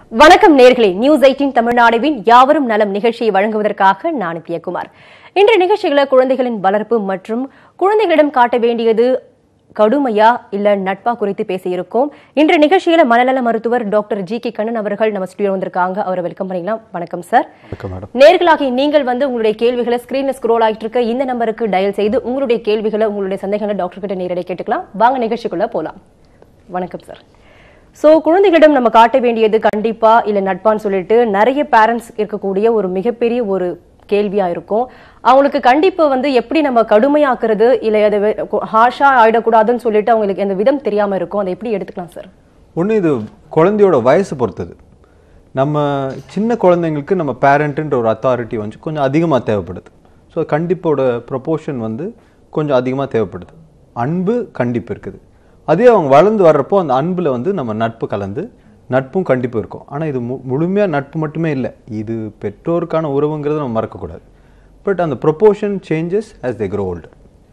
வணக்கம் நேர்களே news eighteen தமிழ்நாடுவின் யாவரும் நலம் நிகழ்ச்சியை வழங்குவதற்காக நான் பியகுமார் இன்றைய நிகழ்ச்சிகளை குழந்தைகளின் வளர்ப்பு மற்றும் குழந்தைகளிடம் காட்ட வேண்டியது கடுமையா இல்ல நட்பா குறித்து பேசியிருக்கோம் இன்றைய நிகழ்ச்சியில மனநல மருத்துவர் டாக்டர் ஜி கே கண்ணன் அவர்கள் நம்ம ஸ்டுடியோ வந்திருக்காங்க அவரை வெல்கம் பண்ணிக்கலாம் வணக்கம் சார் வணக்கம் மேடம் நேர்களாகி நீங்கள் வந்து உங்களுடைய கேள்விகளை ஸ்கிரீன்ல ஸ்க்ரோல் ஆகிட்டு இருக்க இந்த நம்பருக்கு டயல் செய்து உங்களுடைய கேள்விகளை உங்களுடைய சந்தேகங்களை டாக்டர் கிட்ட நேரடியாக கேட்டுக்கலாம் வாங்க நிகழ்ச்சிக்குள்ள போலாம் வணக்கம் சார் சோ குழந்தைகளிடம் நம்ம காட்ட வேண்டியது கண்டிப்பா இல்ல நட்பான்னு சொல்லிட்டு நிறைய பேரண்ட்ஸ் இருக்கக்கூடிய ஒரு மிகப்பெரிய ஒரு கேள்வியா இருக்கும் அவங்களுக்கு கண்டிப்பு வந்து எப்படி நம்ம கடுமையாக்குறது இல்ல அதை ஹாஷா ஆயிடக்கூடாதுன்னு சொல்லிட்டு அவங்களுக்கு அந்த விதம் தெரியாம இருக்கும் அதை எப்படி எடுத்துக்கலாம் சார் ஒன்று இது குழந்தையோட வயசு பொறுத்தது நம்ம சின்ன குழந்தைங்களுக்கு நம்ம பேரண்ட்டுன்ற ஒரு அத்தாரிட்டி வந்து கொஞ்சம் அதிகமாக தேவைப்படுது ஸோ கண்டிப்போட ப்ரொபோர்ஷன் வந்து கொஞ்சம் அதிகமாக தேவைப்படுது அன்பு கண்டிப்பு இருக்குது அதே அவங்க வளர்ந்து வர்றப்போ அந்த அன்பில் வந்து நம்ம நட்பு கலந்து நட்பும் கண்டிப்பு இருக்கும் ஆனால் இது மு முழுமையாக நட்பு மட்டுமே இல்லை இது பெற்றோருக்கான உறவுங்கிறத நம்ம மறக்கக்கூடாது பட் அந்த proportion changes as they grow older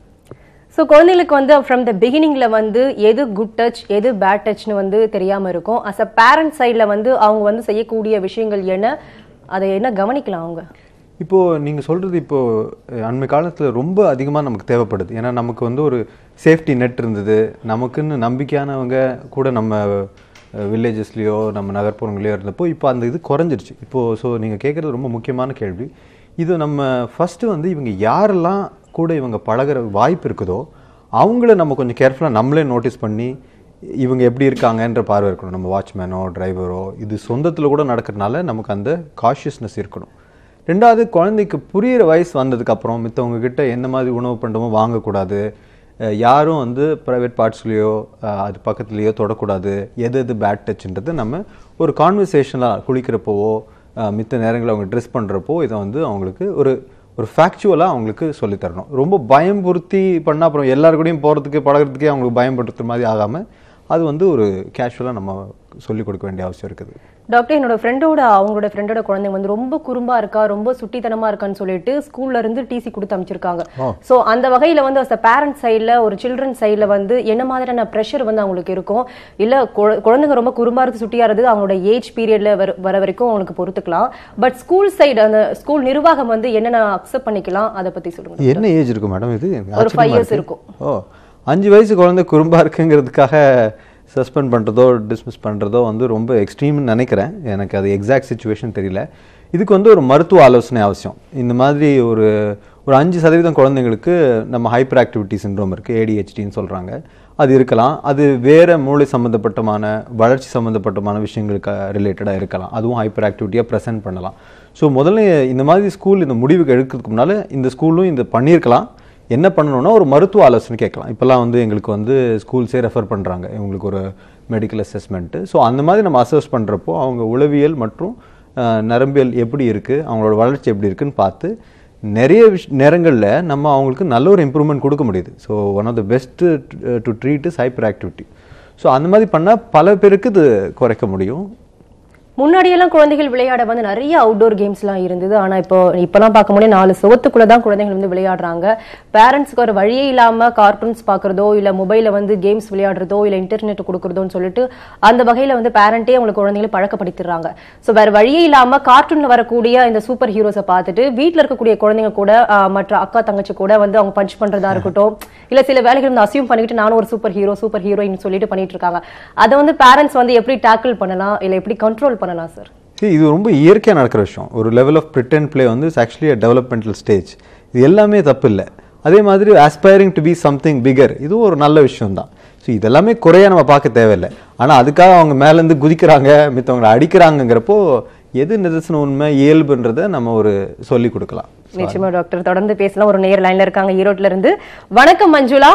so குழந்தைகளுக்கு வந்து ஃப்ரம் த பிகினிங்ல வந்து எது குட் டச் எது பேட் டச்னு வந்து தெரியாம இருக்கும் அஸ் அ பேரண்ட் சைடில் வந்து அவங்க வந்து செய்யக்கூடிய விஷயங்கள் என்ன அதை என்ன கவனிக்கலாம் அவங்க இப்போ நீங்க சொல்றது இப்போ அஹ், அண்மை காலத்துல ரொம்ப அதிகமா நமக்கு தேவைப்படுது ஏன்னா நமக்கு வந்து ஒரு சேஃப்டி நெட் இருந்தது நமக்குன்னு நம்பிக்கையானவங்க கூட நம்ம வில்லேஜஸ்லயோ நம்ம நகர்ப்புறங்களையோ இருந்தப்போ இப்போ அந்த இது குறைஞ்சிருச்சு இப்போ ஸோ நீங்க கேட்குறது ரொம்ப முக்கியமான கேள்வி இது நம்ம ஃபர்ஸ்ட் வந்து இவங்க யாரெல்லாம் கூட இவங்க பழகுற வாய்ப்பு இருக்குதோ அவங்கள நம்ம கொஞ்சம் கேர்ஃபுல்லாக நம்மளே நோட்டீஸ் பண்ணி இவங்க எப்படி இருக்காங்கன்ற பார்வை இருக்கணும் நம்ம வாட்ச்மேனோ டிரைவரோ இது சொந்தத்தில் கூட நடக்கிறதுனால நமக்கு அந்த காஷியஸ்னஸ் இருக்கணும் ரெண்டாவது குழந்தைக்கு புரியிற வயசு வந்ததுக்கப்புறம் மித்தவங்க கிட்ட எந்த மாதிரி உணவு பண்டமோ வாங்கக்கூடாது அஹ் யாரும் வந்து ப்ரைவேட் பார்ட்ஸ்லேயோ அது பக்கத்துலேயோ தொடக்கூடாது எது எது பேட் டச்ன்றது நம்ம ஒரு கான்வர்சேஷனாக குளிக்கிறப்போவோ அஹ் மித்த நேரங்களில் அவங்க ட்ரெஸ் பண்ணுறப்போ இதை வந்து அவங்களுக்கு ஒரு ஒரு ஃபேக்சுவலாக அவங்களுக்கு சொல்லித் தரணும் ரொம்ப பயம்புறுத்தி பண்ணால் அப்புறம் எல்லாரு கூடயும் போகிறதுக்கு பழகுறதுக்கே அவங்களுக்கு பயன்படுத்துற மாதிரி ஆகாமல் அது வந்து ஒரு கேஷுவலாக நம்ம சொல்லிக் கொடுக்க வேண்டிய அவசியம் இருக்குது டாக்டர் என்னோட ஃப்ரெண்டோட அவங்களோட ஃப்ரெண்டோட குழந்தைங்க வந்து ரொம்ப குறும்பா இருக்கா ரொம்ப சுட்டித்தனமா இருக்கான்னு சொல்லிட்டு ஸ்கூல்ல இருந்து டிசி கொடுத்து அமைச்சிருக்காங்க சோ அந்த வகையில வந்து அஸ் பேரண்ட் சைடுல ஒரு சில்ட்ரன் சைடுல வந்து என்ன மாதிரியான ப்ரெஷர் வந்து அவங்களுக்கு இருக்கும் இல்ல குழ- குழந்தைங்க ரொம்ப குறும்பா இருக்கு சுட்டியா இருக்கு அவங்களோட ஏஜ் பீரியட்ல வர வரைக்கும் அவங்களுக்கு பொறுத்துக்கலாம் பட் ஸ்கூல் சைடு அந்த ஸ்கூல் நிர்வாகம் வந்து என்னென்ன அக்செப்ட் பண்ணிக்கலாம் அதை பத்தி சொல்லுங்க என்ன ஏஜ் இருக்கும் மேடம் இது எனக்கு ஒரு ஃபைவ் ஆச்சரியமா இயர்ஸ் இருக்கு. இருக்கும் ஓ அஞ்சு வயசு குழந்தை குறும்பா இருக்குங்கிறதுக்காக சஸ்பெண்ட் பண்ணுறதோ டிஸ்மிஸ் பண்ணுறதோ வந்து ரொம்ப எக்ஸ்ட்ரீம்னு நினைக்கிறேன் எனக்கு அது எக்ஸாக்ட் சுச்சுவேஷன் தெரியல இதுக்கு வந்து ஒரு மருத்துவ ஆலோசனை அவசியம் இந்த மாதிரி ஒரு ஒரு அஞ்சு சதவீதம் குழந்தைங்களுக்கு நம்ம ஹைப்பர் ஆக்டிவிட்டி சிண்ட்ரோம் இருக்குது ஏடிஹெச்டின்னு சொல்கிறாங்க அது இருக்கலாம் அது வேறு மூளை சம்மந்தப்பட்டமான வளர்ச்சி சம்மந்தப்பட்டமான விஷயங்களுக்கு ரிலேட்டடாக இருக்கலாம் அதுவும் ஹைப்பர் ஆக்டிவிட்டியாக ப்ரெசென்ட் பண்ணலாம் ஸோ முதல்ல இந்த மாதிரி ஸ்கூல் இந்த முடிவுக்கு எடுக்கிறதுக்கு முன்னால் இந்த ஸ்கூலும் இந்த பண்ணியிருக்கலாம் என்ன பண்ணணும்னா ஒரு மருத்துவ ஆலோசனை கேட்கலாம் இப்போல்லாம் வந்து எங்களுக்கு வந்து ஸ்கூல்ஸே ரெஃபர் பண்ணுறாங்க இவங்களுக்கு ஒரு மெடிக்கல் அசஸ்மெண்ட்டு ஸோ அந்த மாதிரி நம்ம அசஸ் பண்ணுறப்போ அவங்க உளவியல் மற்றும் அஹ், நரம்பியல் எப்படி இருக்குது அவங்களோட வளர்ச்சி எப்படி இருக்குன்னு பார்த்து நிறைய விஷ் நேரங்களில் நம்ம அவங்களுக்கு நல்ல ஒரு இம்ப்ரூவ்மெண்ட் கொடுக்க முடியுது so one of the best to treat is hyper activity so அந்த மாதிரி பண்ணால் பல பேருக்கு இது குறைக்க முடியும் முன்னாடியெல்லாம் குழந்தைகள் விளையாட வந்து நிறைய அவுட்டோர் கேம்ஸ்லாம் இருந்தது ஆனா இப்போ இப்பெல்லாம் பார்க்க முடியும் நாலு சுவத்துக்குள்ள தான் குழந்தைகள் வந்து விளையாடுறாங்க பேரண்ட்ஸ்க்கு ஒரு வழியே இல்லாம கார்ட்டூன்ஸ் பார்க்கறதோ இல்ல மொபைல்ல வந்து கேம்ஸ் விளையாடுறதோ இல்ல இன்டர்நெட் கொடுக்கறதோன்னு சொல்லிட்டு அந்த வகையில வந்து பேரண்டே அவங்களுக்கு குழந்தைகளை பழக்கப்படுத்திடுறாங்க சோ வேற வழியே இல்லாம கார்ட்டூன்ல வரக்கூடிய இந்த சூப்பர் ஹீரோஸை பார்த்துட்டு வீட்ல இருக்கக்கூடிய குழந்தைங்க கூட ஆஹ், மற்ற அக்கா தங்கச்சி கூட வந்து அவங்க பஞ்ச் பண்றதா இருக்கட்டும் இல்ல சில வேலைகள் வந்து அசியூம் பண்ணிக்கிட்டு நானும் ஒரு சூப்பர் ஹீரோ சூப்பர் ஹீரோயின் சொல்லிட்டு பண்ணிட்டு இருக்காங்க அதை வந்து பேரண்ட்ஸ் வந்து எப்படி டேக்கிள் பண்ணலாம் இல்ல எப்படி கண்ட்ரோல் பண்ணலாம் சார் See, இது ரொம்ப இயற்கையாக நடக்கிற விஷயம் ஒரு லெவல் ஆஃப் பிரிட்டன் ப்ளே வந்து ஆக்சுவலி அ டெவலப்மெண்டல் ஸ்டேஜ் இது எல்லாமே தப்பு இல்லை அதே மாதிரி aspiring to be something bigger இதுவும் ஒரு நல்ல விஷயம் தான் ஸோ இதெல்லாமே குறையா நம்ம பார்க்க தேவையில்லை ஆனால் அதுக்காக அவங்க மேலேருந்து குதிக்கிறாங்க மித்தவங்களை அடிக்கிறாங்கங்கிறப்போ எது நிதர்சன உண்மை இயல்புன்றதை நம்ம ஒரு சொல்லி கொடுக்கலாம் நிச்சயமா டாக்டர் தொடர்ந்து பேசலாம் ஒரு நேர் லைன்ல இருக்காங்க ஈரோட்ல இருந்து வணக்கம் மஞ்சுளா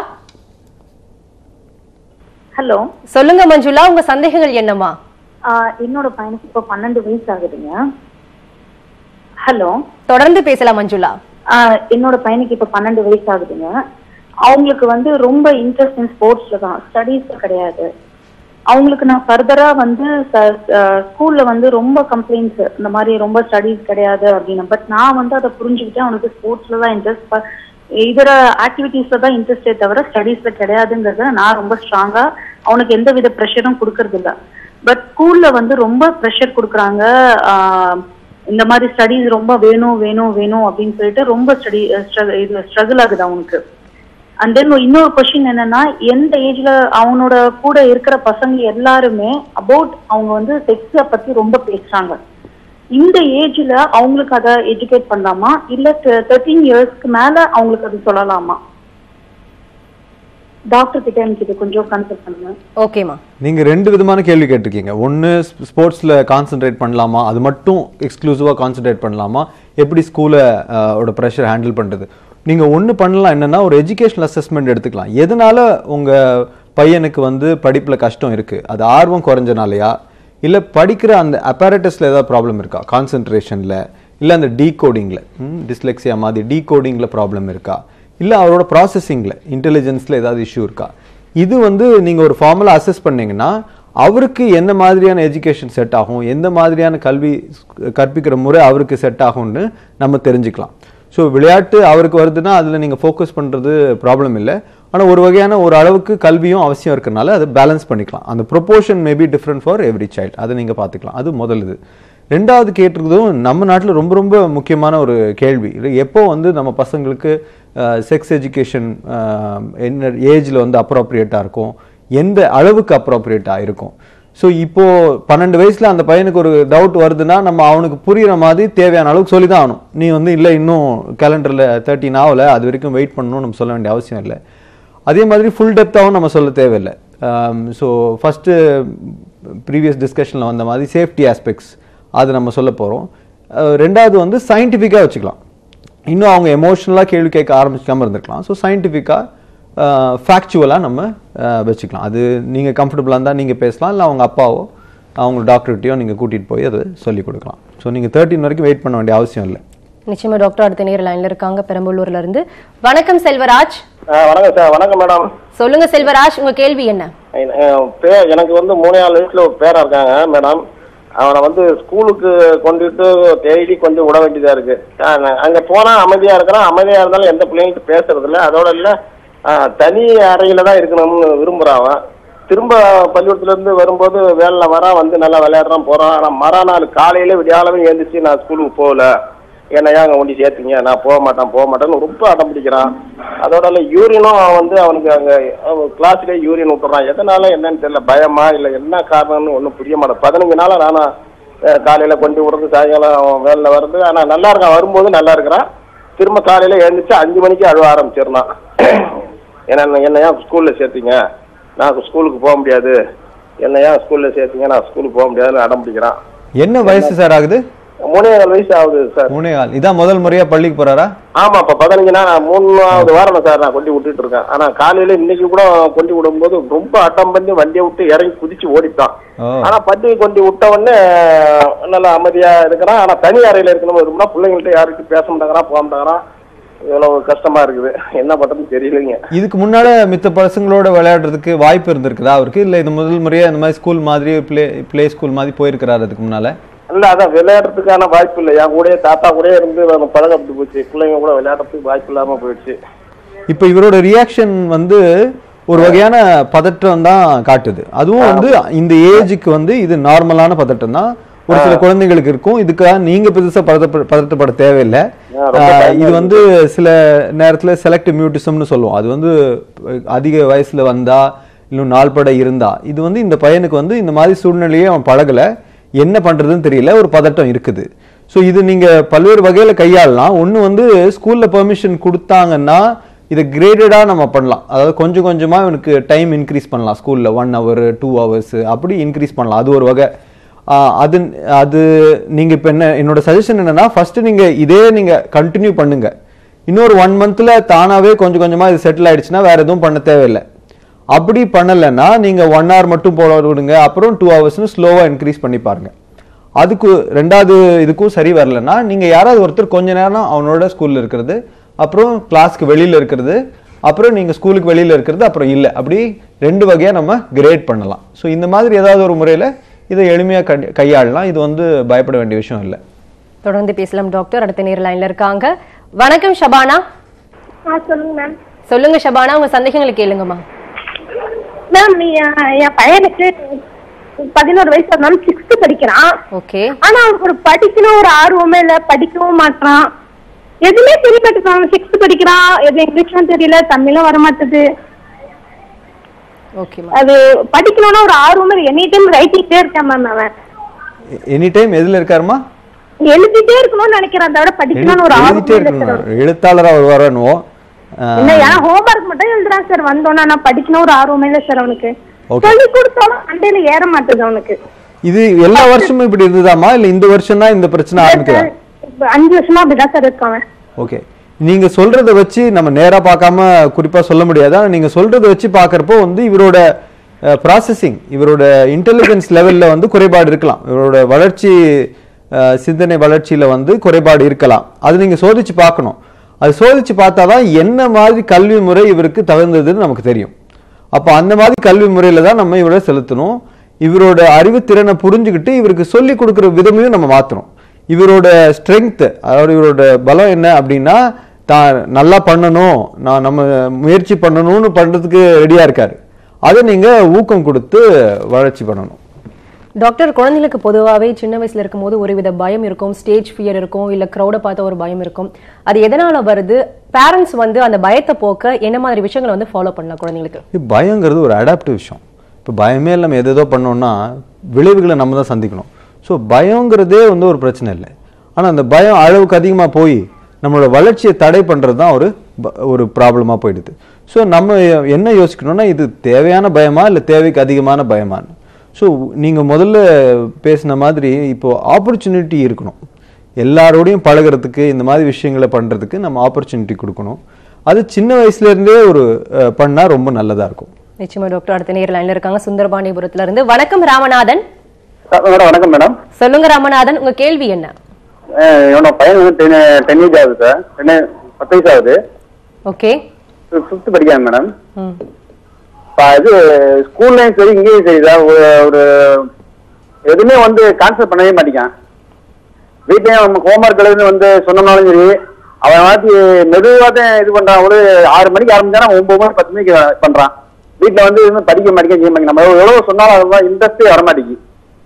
ஹலோ சொல்லுங்க மஞ்சுளா உங்க சந்தேகங்கள் என்னமா ஆஹ் என்னோட பையனுக்கு இப்போ பன்னெண்டு வயசு ஆகுதுங்க ஹலோ தொடர்ந்து பேசலாம் மஞ்சுளா ஆஹ் என்னோட பையனுக்கு இப்போ பன்னெண்டு வயசு ஆகுதுங்க அவங்களுக்கு வந்து ரொம்ப இன்ட்ரெஸ்ட் இன் ஸ்போர்ட்ஸ்ல தான் ஸ்டடீஸ்ல கிடையாது அவங்களுக்கு நான் ஃபர்தரா வந்து ஸ்கூல்ல வந்து ரொம்ப கம்ப்ளைண்ட்ஸ் இந்த மாதிரி ரொம்ப ஸ்டடீஸ் கிடையாது அப்படின்னு பட் நான் வந்து அதை புரிஞ்சுக்கிட்டு அவனுக்கு ஸ்போர்ட்ஸ்ல தான் இன்ட்ரெஸ்ட் இதர ஆக்டிவிட்டீஸ்ல தான் இன்ட்ரெஸ்டே தவிர ஸ்டடீஸ்ல கிடையாதுங்கிறத நான் ரொம்ப ஸ்ட்ராங்கா அவனுக்கு எந்த வித ப்ரெஷரும் கொடுக்கறது இல்ல பட் ஸ்கூல்ல வந்து ரொம்ப ப்ரெஷர் கொடுக்குறாங்க இந்த மாதிரி ஸ்டடீஸ் ரொம்ப வேணும் வேணும் வேணும் அப்படின்னு சொல்லிட்டு ரொம்ப ஸ்டடி இது ஸ்ட்ரகிள் ஆகுது அவனுக்கு அண்ட் தென் இன்னொரு கொஸ்டின் என்னன்னா எந்த ஏஜ்ல அவனோட கூட இருக்கிற பசங்க எல்லாருமே அபவுட் அவங்க வந்து செக்ஸ பத்தி ரொம்ப பேசுறாங்க இந்த ஏஜ்ல அவங்களுக்கு அதை எஜுகேட் பண்ணலாமா இல்ல தேர்ட்டீன் இயர்ஸ்க்கு மேல அவங்களுக்கு அது சொல்லலாமா டாக்டர் கிட்ட எனக்கு இது கொஞ்சம் கன்சல்ட் பண்ணுங்க ஓகேமா நீங்க ரெண்டு விதமான கேள்வி கேட்டிருக்கீங்க ஒன்னு ஸ்போர்ட்ஸ்ல கான்சென்ட்ரேட் பண்ணலாமா அது மட்டும் எக்ஸ்க்ளூசிவா கான்சென்ட்ரேட் பண்ணலாமா எப்படி ஸ்கூலை ஓட ப்ரெஷர் ஹேண்டில் பண்றது நீங்க ஒன்னு பண்ணலாம் என்னன்னா ஒரு எஜுகேஷனல் அசஸ்மெண்ட் எடுத்துக்கலாம் எதனால உங்க பையனுக்கு வந்து படிப்புல கஷ்டம் இருக்கு அது ஆர்வம் குறைஞ்சனாலயா இல்ல படிக்கிற அந்த அப்பேரட்டஸ்ல ஏதாவது ப்ராப்ளம் இருக்கா கான்சென்ட்ரேஷன்ல இல்ல அந்த டீகோடிங்ல டிஸ்லெக்சியா மாதிரி டீகோடிங்ல ப்ராப்ளம் இருக்கா இல்ல அவரோட ப்ராசஸிங்ல இன்டெலிஜென்ஸ்ல ஏதாவது இஷ்யூ இருக்கா இது வந்து நீங்க ஒரு ஃபார்முலா அசஸ் பண்ணீங்கன்னா அவருக்கு என்ன மாதிரியான எஜுகேஷன் செட் ஆகும் எந்த மாதிரியான கல்வி கற்பிக்கிற முறை அவருக்கு செட் ஆகும்னு நம்ம தெரிஞ்சுக்கலாம் ஸோ விளையாட்டு அவருக்கு வருதுன்னா அதில் நீங்கள் ஃபோக்கஸ் பண்ணுறது ப்ராப்ளம் இல்லை ஆனால் ஒரு வகையான ஒரு அளவுக்கு கல்வியும் அவசியம் இருக்கறனால அதை பேலன்ஸ் பண்ணிக்கலாம் அந்த proportion maybe different for every child அதை நீங்கள் பார்த்துக்கலாம் அது முதல் இது ரெண்டாவது கேட்டிருக்கிறதும் நம்ம நாட்டில் ரொம்ப ரொம்ப முக்கியமான ஒரு கேள்வி இது எப்போ வந்து நம்ம பசங்களுக்கு செக்ஸ் எஜுகேஷன் என்ன ஏஜில் வந்து அப்ராப்ரியேட்டாக இருக்கும் எந்த அளவுக்கு அப்ராப்ரியேட்டாக இருக்கும் ஸோ இப்போ பன்னெண்டு வயசுல அந்த பையனுக்கு ஒரு டவுட் வருதுன்னா நம்ம அவனுக்கு புரியுற மாதிரி தேவையான அளவுக்கு சொல்லி தான் ஆகணும் நீ வந்து இல்லை இன்னும் கேலண்டரில் தேர்ட்டின் ஆகல அது வரைக்கும் வெயிட் பண்ணணும்னு நம்ம சொல்ல வேண்டிய அவசியம் இல்லை அதே மாதிரி ஃபுல் டெப்த்தாகவும் நம்ம சொல்ல தேவையில்லை ஸோ ஃபஸ்ட்டு ப்ரீவியஸ் டிஸ்கஷனில் வந்த மாதிரி சேஃப்டி ஆஸ்பெக்ட்ஸ் அது நம்ம சொல்ல போகிறோம் ரெண்டாவது வந்து சயின்டிஃபிக்காக வச்சுக்கலாம் இன்னும் அவங்க எமோஷ்னலாக கேள்வி கேட்க ஆரம்பிக்காமல் இருந்திருக்கலாம் ஸோ சயின்டிஃபிக்காக ஃபேக்சுவலாக நம்ம அஹ், வச்சுக்கலாம் அது நீங்கள் கம்ஃபர்டபுளாக இருந்தால் நீங்கள் பேசலாம் இல்லை அவங்க அப்பாவோ அவங்க டாக்டர்கிட்டயோ நீங்கள் கூட்டிகிட்டு போய் அதை சொல்லிக் கொடுக்கலாம் ஸோ நீங்கள் தேர்ட்டின் வரைக்கும் வெயிட் பண்ண வேண்டிய அவசியம் இல்லை நிச்சயமா டாக்டர் அடுத்த நேர லைன்ல இருக்காங்க பெரம்பலூர்ல இருந்து வணக்கம் செல்வராஜ் ஆ, வணக்கம் சார் வணக்கம் மேடம் சொல்லுங்க செல்வராஜ் உங்க கேள்வி என்ன எ- பே எனக்கு வந்து மூணே நாலு வயசுல ஒரு பேரா இருக்காங்க மேடம் அவனை வந்து ஸ்கூலுக்கு கொண்டுட்டு டெய்லி கொஞ்சம் விட வேண்டியதா இருக்கு ஆ, நான் அங்க போனா அமைதியா இருக்கிறான் அமைதியா இருந்தாலும் எந்த பிள்ளைங்கள்ட்ட பேசுறது இல்ல அதோட இல்ல ஆ, தனி அறையில தான் இருக்கணும்னு விரும்புறான் அவன் திரும்ப பள்ளிக்கூடத்துல இருந்து வரும்போது வேலைல வரான் வந்து நல்லா விளையாடுறான் போறான் ஆனா மறுநாள் காலையில விடியாலவே எழுந்திரிச்சு நான் ஸ்கூலுக்கு போகல என்னையா அங்க கொண்டு சேர்த்தீங்க நான் போக மாட்டேன் போக மாட்டேன்னு ரொம்ப அடம் பிடிக்கிறான் அதோட இல்ல யூரினும் வந்து அவனுக்கு அங்க கிளாஸ்லயே யூரின் விட்டுறான் எதனால என்னன்னு தெரியல பயமா இல்ல என்ன காரணம்னு ஒன்றும் புரிய மாட்டேன் பதினஞ்சு நாளா நானும் அஹ், காலையில கொண்டு விடுறது சாயங்காலம் அவன் வேலைல வர்றது ஆனா நல்லா இருக்கான் வரும்போது நல்லா இருக்கிறான் திரும்ப காலையில எழுந்துச்சு அஞ்சு மணிக்கு அழுவ ஆரம்பிச்சிடலாம் என்ன என்னையா ஸ்கூல்ல சேர்த்தீங்க நான் ஸ்கூலுக்கு போக முடியாது என்னையா ஸ்கூல்ல சேர்த்தீங்க நான் ஸ்கூலுக்கு போக முடியாதுன்னு அடம் பிடிக்கிறான் என்ன வயசு சார் ஆகுது மூணே நாலு வயசு ஆகுது சார் மூணே கால் இதான் முதல் முறையாக பள்ளிக்கு போகிறாரா ஆமா இப்ப பதினஞ்சு நாள் நான் மூணாவது வாரம் சார் நான் கொண்டு விட்டுட்டு இருக்கேன் ஆனா காலையில இன்னைக்கு கூட கொண்டு விடும்போது ரொம்ப அட்டம் பண்ணி வண்டியை விட்டு இறங்கி குதிச்சு ஓடிட்டான் ஓ ஆனா பள்ளி கொண்டு விட்ட உடனே நல்லா அமைதியா இருக்கிறான் ஆனா தனி அறையில இருக்கணும் இருக்கும்னா பிள்ளைங்கள்ட்ட யாருக்கும் பேச மாட்டாங்கிறான் போக மாட்டாங்கிறான் இவ்வளவு கஷ்டமா இருக்குது என்ன பண்றதுன்னு தெரியலைங்க இதுக்கு முன்னால மித்த பசங்களோட விளையாடுறதுக்கு வாய்ப்பு இருந்திருக்குதா அவருக்கு இல்லை இது முதல் முறையாக இந்த மாதிரி ஸ்கூல் மாதிரி ப்ளே ப்ளே ஸ்கூல் மாதிரி போயிருக்கிறாரு அதுக்கு முன்னால இல்ல அதான் விளையாடுறதுக்கான வாய்ப்பு இல்லை என் கூடயே தாத்தா கூடயே இருந்து அவன் பழகப்பட்டு போச்சு பிள்ளைங்க கூட விளையாடுறதுக்கு வாய்ப்பு இல்லாம போயிடுச்சு இப்போ இவரோட ரியாக்ஷன் வந்து ஒரு வகையான பதற்றம் தான் காட்டுது அதுவும் வந்து இந்த ஏஜுக்கு வந்து இது நார்மலான பதட்டம் தான் ஒரு சில குழந்தைகளுக்கு இருக்கும் இதுக்காக நீங்க பெருசா பதட்ட பதட்டப்பட தேவையில்லை ஆ, ரொம்ப ஆஹ் பயமா இது வந்து சில நேரத்துல செலக்டிவ் மியூட்டிசம்னு சொல்லுவோம் அது வந்து அஹ், அதிக வயசுல வந்தா இன்னும் நாள்பட இருந்தா இது வந்து இந்த பையனுக்கு வந்து இந்த மாதிரி சூழ்நிலையே அவன் பழகல என்ன பண்றதுன்னு தெரியல ஒரு பதட்டம் இருக்குது ஸோ இது நீங்க பல்வேறு வகையில கையாளலாம் ஒண்ணு வந்து ஸ்கூல்ல பெர்மிஷன் கொடுத்தாங்கன்னா இதை கிரேடடா நம்ம பண்ணலாம் அதாவது கொஞ்சம் கொஞ்சமா இவனுக்கு டைம் இன்க்ரீஸ் பண்ணலாம் ஸ்கூல்ல ஒன் ஹவர் டூ ஹவர்ஸ் அப்படி இன்க்ரீஸ் பண்ணலாம் அது ஒரு வகை ஆஹ் அது அது நீங்க இப்ப என்ன என்னோட சஜஷன் என்னன்னா ஃபர்ஸ்ட் நீங்க இதே நீங்க கண்டினியூ பண்ணுங்க இன்னொரு ஒன் மந்த்ல தானாவே கொஞ்சம் கொஞ்சமா இது செட்டில் ஆயிடுச்சுன்னா வேற எதுவும் பண்ண தேவையில்லை அப்படி பண்ணலைன்னா நீங்க ஒன் hour மட்டும் போட விடுங்க அப்புறம் டூ ஹவர்ஸ்னு ஸ்லோவா இன்க்ரீஸ் பண்ணி பாருங்க அதுக்கு ரெண்டாவது இதுக்கும் சரி வரலன்னா நீங்க யாராவது ஒருத்தர் கொஞ்ச நேரம் அவனோட ஸ்கூல்ல இருக்கிறது அப்புறம் கிளாஸ்க்கு வெளியில இருக்கிறது அப்புறம் நீங்க ஸ்கூலுக்கு வெளியில இருக்கிறது அப்புறம் இல்லை அப்படி ரெண்டு வகையா நம்ம கிரேட் பண்ணலாம் ஸோ இந்த மாதிரி ஏதாவது ஒரு முறையில இதை எளிமையா கை- கையாளலாம் இது வந்து பயப்பட வேண்டிய விஷயம் இல்லை தொடர்ந்து பேசலாம் டாக்டர் அடுத்த நேர லைன்ல இருக்காங்க வணக்கம் ஷபானா ஆ சொல்லுங்க மேம் சொல்லுங்க ஷபானா உங்க சந்தேகங்களை கேளுங்கம்மா மேம் என் என் பையனுக்கு பதினோரு வயசு இருந்தாலும் சிக்ஸ்த் படிக்கிறான் ஓகே ஆனா அவனுக்கு ஒரு படிக்கணும் ஒரு ஆர்வமே இல்ல படிக்கவும் மாட்டான் எதுவுமே தெரிய மாட்டேங்குது சிக்ஸ்த் படிக்கிறான் எது இங்கிலீஷும் தெரியல தமிழும் வர மாட்டேது ஓகே அது படிக்கணும்னா ஒரு ஆர்வமே இல்லை எனி டைம் ரைட்டிங்டே இருக்கேன் மேம் அவன் எனி டைம் எதுல இருக்காருமா எழுதிட்டே இருக்கணும்னு நினைக்கிறான் தவிர படிக்கணும்னு ஒரு எழுதிட்டே ஆர்வமே இல்லை சார் இருக்கணும் எழுத்தாளரா அவர் வரணும் என்ன ஏன்னா ஹோம்ஒர்க் மட்டும் எழுதுறான் சார் வந்தோன்னா நான் படிக்கணும் ஒரு ஆர்வமே இல்லை சார் அவனுக்கு Okay. சொல்லி கொடுத்தாலும் மண்டையில ஏற மாட்டேது அவனுக்கு இது எல்லா வருஷமும் இப்படி இருந்ததாமா இல்ல இந்த வருஷம் தான் இந்த பிரச்சனை ஆரம்பிக்குதா இப்ப அஞ்சு வருஷமா அப்படிதான் சார் இருக்கான் அவன். ஓகே நீங்க சொல்றத வச்சு நம்ம நேரா பார்க்காம குறிப்பா சொல்ல முடியாது ஆனா நீங்க சொல்றத வச்சு பார்க்கறப்போ வந்து இவரோட ப்ராசஸிங் இவரோட இன்டெலிஜென்ஸ் லெவல்ல வந்து குறைபாடு இருக்கலாம் இவரோட வளர்ச்சி அஹ், சிந்தனை வளர்ச்சியில வந்து குறைபாடு இருக்கலாம் அது நீங்க சோதிச்சு பார்க்கணும் அது சோதிச்சு பார்த்தாதான் என்ன மாதிரி கல்வி முறை இவருக்கு தகுந்ததுன்னு நமக்கு தெரியும் அப்போ அந்த மாதிரி கல்வி முறையில தான் நம்ம இவரை செலுத்தணும் இவரோட அறிவுத்திறனை புரிஞ்சுக்கிட்டு இவருக்கு சொல்லி கொடுக்குற விதமையும் நம்ம மாற்றணும் இவரோட ஸ்ட்ரென்த் அதாவது இவரோட பலம் என்ன அப்படின்னா தான் நல்லா பண்ணணும் நான் நம்ம முயற்சி பண்ணணும்னு பண்றதுக்கு ரெடியா இருக்காரு அதை நீங்க ஊக்கம் கொடுத்து வளர்ச்சி பண்ணணும் டாக்டர் குழந்தைகளுக்கு பொதுவாகவே சின்ன வயசுல இருக்கும்போது ஒரு வித பயம் இருக்கும் ஸ்டேஜ் ஃபியர் இருக்கும் இல்ல க்ரௌடை பார்த்த ஒரு பயம் இருக்கும் அது எதனால வருது பேரண்ட்ஸ் வந்து அந்த பயத்தை போக்க என்ன மாதிரி விஷயங்களை வந்து ஃபாலோ பண்ணலாம் குழந்தைங்களுக்கு இது பயங்கிறது ஒரு அடாப்டிவ் விஷயம் இப்போ பயமே இல்லாமல் எதேதோ பண்ணோம்னா விளைவுகளை நம்ம தான் சந்திக்கணும் ஸோ பயங்கிறதே வந்து ஒரு பிரச்சனை இல்லை ஆனால் அந்த பயம் அளவுக்கு அதிகமாக போய் நம்மளோட வளர்ச்சியை தடை பண்ணுறது தான் ஒரு ப- ஒரு ப்ராப்ளமாக போயிடுது ஸோ நம்ம என்ன யோசிக்கணும்னா இது தேவையான பயமா இல்லை தேவைக்கு அதிகமான பயமான்னு ஸோ நீங்கள் முதல்ல பேசின மாதிரி இப்போ ஆப்பர்ச்சுனிட்டி இருக்கணும் எல்லாரோடையும் பழகுறதுக்கு இந்த மாதிரி விஷயங்களை பண்ணுறதுக்கு நம்ம ஆப்பர்ச்சுனிட்டி கொடுக்கணும் அது சின்ன வயசுல இருந்தே ஒரு அஹ், பண்ணா ரொம்ப நல்லதா இருக்கும் நிச்சயமா டாக்டர் அடுத்த நேர் லைன்ல இருக்காங்க சுந்தரபாண்டிபுரத்துல இருந்து வணக்கம் ராமநாதன் மேடம் வணக்கம் மேடம் சொல்லுங்க ராமநாதன் உங்க கேள்வி என்ன அஹ் என்னோட பையன் வந்து டென் டென் ஏஜ் ஆகுது சார் டென் பத்து வயசு ஆகுது ஓகே ஃபிஃப்த் படிக்காங்க மேடம் ம் இப்போ இது ஸ்கூல்லையும் சரி இங்கேயும் சரி சார் ஒரு ஒரு எதுவுமே வந்து கான்செப்ட் பண்ணவே மாட்டேங்கான் வீட்லயும் நம்ம ஹோம்ஒர்க் எழுதுன்னு வந்து சொன்னோம்னாலும் சரி அவன் மாத்தி மெதுவாக தான் இது பண்றான் ஒரு ஆறு மணிக்கு ஆரம்பிச்சானா ஒன்பது மணி பத்து மணிக்கு பண்றான் வீட்டுல வந்து எதுவுமே படிக்க மாட்டேங்க செய்ய மாட்டேங்க நம்ம எவ்வளவு சொன்னாலும் அதுதான் இன்ட்ரெஸ்டே வர மாட்டேங்குது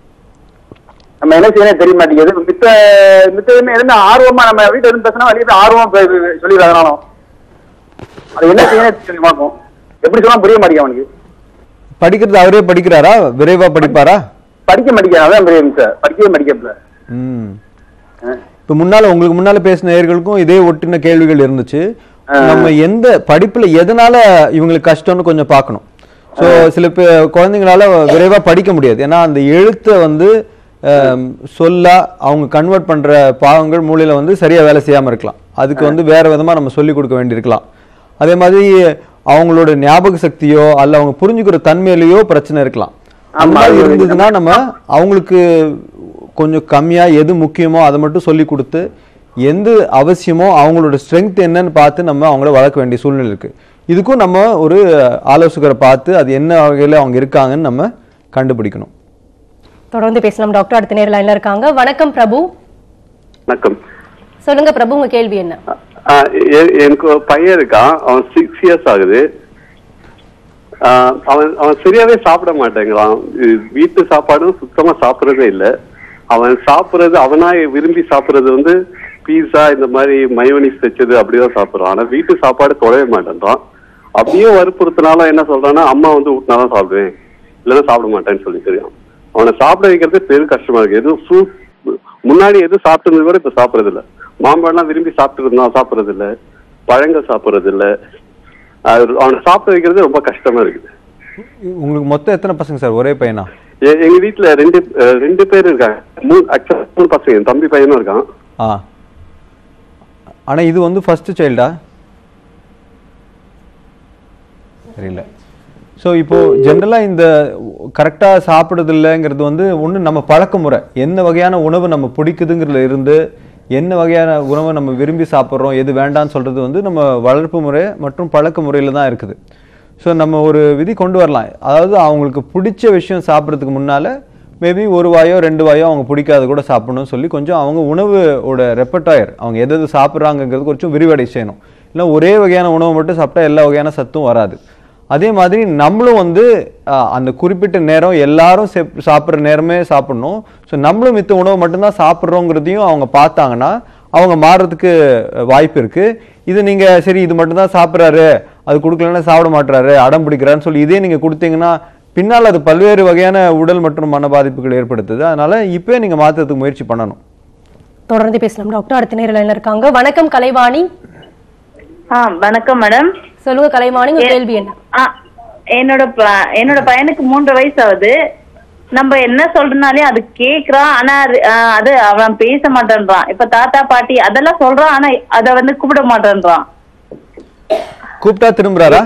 நம்ம என்ன செய்யணும் தெரிய மாட்டேங்குது மித்த மித்த எதுவுமே எதுவுமே ஆர்வமா நம்ம வீட்டுல இருந்து பேசினா வெளியே போய் ஆர்வமா போய் சொல்லிடுறாங்கனாலும் அது என்ன செய்யணும் தெரிய மாட்டோம் எப்படி சொன்னா புரிய மாட்டேங்க அவனுக்கு படிக்கிறது அவரே படிக்கிறாரா விரைவா படிப்பாரா படிக்க மாட்டேங்கிறான் அதான் பெரிய சார் படிக்கவே மாட்டேங்கல ம் இப்போ முன்னால உங்களுக்கு முன்னால பேசின நேயர்களுக்கும் இதே ஒட்டின கேள்விகள் இருந்துச்சு நம்ம எந்த படிப்புல எதனால இவங்களுக்கு கஷ்டம்னு கொஞ்சம் பார்க்கணும் ஸோ சில பே குழந்தைங்களால விரைவா படிக்க முடியாது ஏன்னா அந்த எழுத்தை வந்து ஆம், சொல்லா அவங்க கன்வெர்ட் பண்ற பாவங்கள் மூளையில வந்து சரியா வேலை செய்யாம இருக்கலாம் அதுக்கு வந்து வேற விதமா நம்ம சொல்லி கொடுக்க வேண்டியிருக்கலாம் அதே மாதிரி அவங்களோட ஞாபக சக்தியோ அல்ல அவங்க புரிஞ்சுக்கிற தன்மையிலயோ பிரச்சனை இருக்கலாம் அந்த மாதிரி இருந்ததுன்னா நம்ம அவங்களுக்கு கொஞ்சம் கம்மியா எது முக்கியமோ அதை மட்டும் சொல்லி கொடுத்து எந்த அவசியமோ அவங்களோட ஸ்ட்ரென்த் என்னன்னு பார்த்து நம்ம அவங்கள வளர்க்க வேண்டிய சூழ்நிலை இருக்கு இதுக்கும் நம்ம ஒரு ஆலோசகரை பார்த்து அது என்ன வகையில அவங்க இருக்காங்கன்னு நம்ம கண்டுபிடிக்கணும் தொடர்ந்து பேசலாம் டாக்டர் அடுத்த நேர் லைன்ல இருக்காங்க வணக்கம் பிரபு வணக்கம் சொல்லுங்க பிரபு உங்க கேள்வி என்ன ஆ, எ- எனக்கு ஒரு பையன் இருக்கான் அவன் சிக்ஸ் இயர்ஸ் ஆகுது ஆ, அவன் அவன் சரியாவே சாப்பிட மாட்டேங்கிறான் இது வீட்டு சாப்பாடும் சுத்தமா சாப்பிடறதே இல்ல அவன் சாப்பிடுறது அவனா விரும்பி சாப்பிடுறது வந்து பீஸா இந்த மாதிரி மயோனிஸ் வச்சது அப்படிதான் சாப்பிடுறான் ஆனா வீட்டு சாப்பாடு தொடவே மாட்டேன்றான் அப்படியும் வற்புறுத்தினாலும் என்ன சொல்றான்னா அம்மா வந்து ஊட்டினாதான் சாப்பிடுவேன் இல்லைன்னா சாப்பிட மாட்டேன்னு சொல்லி தெரியும் அவனை சாப்பிட வைக்கிறதே பெரும் கஷ்டமா இருக்கு எதுவும் ஃப்ரூட் முன்னாடி எதுவும் சாப்பிட்டது கூட இப்ப சாப்பிடுறது இல்ல மாம்பழம்லாம் விரும்பி சாப்பிட்டு இருந்தான் சாப்பிடுறது இல்ல பழங்கள் சாப்பிடுறது இல்ல அது அவனை சாப்பிட வைக்கிறது ரொம்ப கஷ்டமா இருக்குது உங்களுக்கு மொத்தம் எத்தனை பசங்க சார் ஒரே பையனா எ- எங்க வீட்டுல ரெண்டு அஹ், ரெண்டு பேர் இருக்காங்க மூணு actually மூணு பசங்க என் தம்பி பையனும் இருக்கான் ஆ ஆனா இது வந்து ஃபர்ஸ்ட் சைல்டா தெரியல ஸோ இப்போ ஜென்ரலாக இந்த கரெக்டாக சாப்பிடுறது இல்லைங்கிறது வந்து ஒன்று நம்ம பழக்க முறை என்ன வகையான உணவு நம்ம பிடிக்குதுங்கிறதுல இருந்து என்ன வகையான உணவை நம்ம விரும்பி சாப்பிட்றோம் எது வேண்டாம்னு சொல்றது வந்து நம்ம வளர்ப்பு முறை மற்றும் பழக்க முறையில் தான் இருக்குது ஸோ நம்ம ஒரு விதி கொண்டு வரலாம் அதாவது அவங்களுக்கு பிடிச்ச விஷயம் சாப்பிட்றதுக்கு முன்னால மேபி ஒரு வாயோ ரெண்டு வாயோ அவங்க பிடிக்காத கூட சாப்பிடணும்னு சொல்லி கொஞ்சம் அவங்க உணவோட ரெப்பர்டாயர் அவங்க எது எது சாப்பிட்றாங்கங்கிறது கொஞ்சம் விரிவடை செய்யணும் இல்லை ஒரே வகையான உணவு மட்டும் சாப்பிட்டா எல்லா வகையான சத்தும் வராது அதே மாதிரி நம்மளும் வந்து அஹ், அந்த குறிப்பிட்ட நேரம் எல்லாரும் செப்- சாப்பிட்ற நேரமே சாப்பிடணும் ஸோ நம்மளும் மித்த உணவு மட்டும்தான் சாப்பிட்றோங்கிறதையும் அவங்க பார்த்தாங்கன்னா அவங்க மாறுறதுக்கு அஹ், வாய்ப்பு இருக்கு இது நீங்க சரி இது மட்டும்தான் சாப்பிட்றாரு அது கொடுக்கலன்னா சாப்பிட மாட்றாரு அடம் பிடிக்கிறாருன்னு சொல்லி இதே நீங்க கொடுத்தீங்கன்னா பின்னால் அது பல்வேறு வகையான உடல் மற்றும் மன பாதிப்புகள் ஏற்படுத்துது அதனால இப்பவே நீங்க மாத்துறதுக்கு முயற்சி பண்ணணும் தொடர்ந்து பேசலாம் டாக்டர் அடுத்த நேரில் இருக்காங்க வணக்கம் கலைவாணி ஆ வணக்கம் மேடம் சொல்லுங்க கலைவாணி உங்க கேள்வி என்ன ஆ என்னோட ப- என்னோட பையனுக்கு மூன்று வயசு ஆகுது நம்ம என்ன சொல்றனாலே அது கேக்குறான் ஆனா அது ஆ, அது அவன் பேச மாட்டேன்றான் இப்ப தாத்தா பாட்டி அதெல்லாம் சொல்றான் ஆனா அத வந்து கூப்பிட மாட்டேன்றான் கூப்பிட்டா திரும்புறாரா